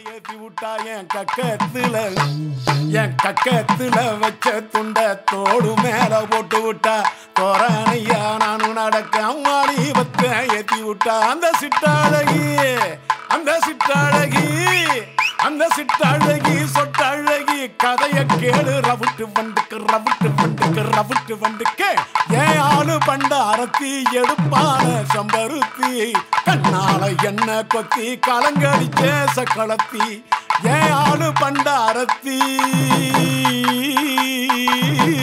ஏத்தி விட்டா என் கக்கத்துல என் கக்கத்துல வச்ச துண்ட தோடு மேல போட்டு விட்டா தோரணையா நானும் நடக்க அம்மாடி பத்த ஏத்தி விட்டா அந்த சிட்டாழகி அந்த சிட்டாழகி அந்த சிட்டாழகி சொட்டழகி கதைய கேளு ரவுட்டு வண்டுக்கு ரவுட்டு வண்டுக்கு ரவுட்டு வண்டுக்கு ஏன் ஆளு பண்ட அரத்தி எடுப்பான சம்பருத்தி கண்ணால என்ன கொத்தி கலங்கடிச்ச சக்களத்தி ஏன் ஆளு பண்ட அரத்தி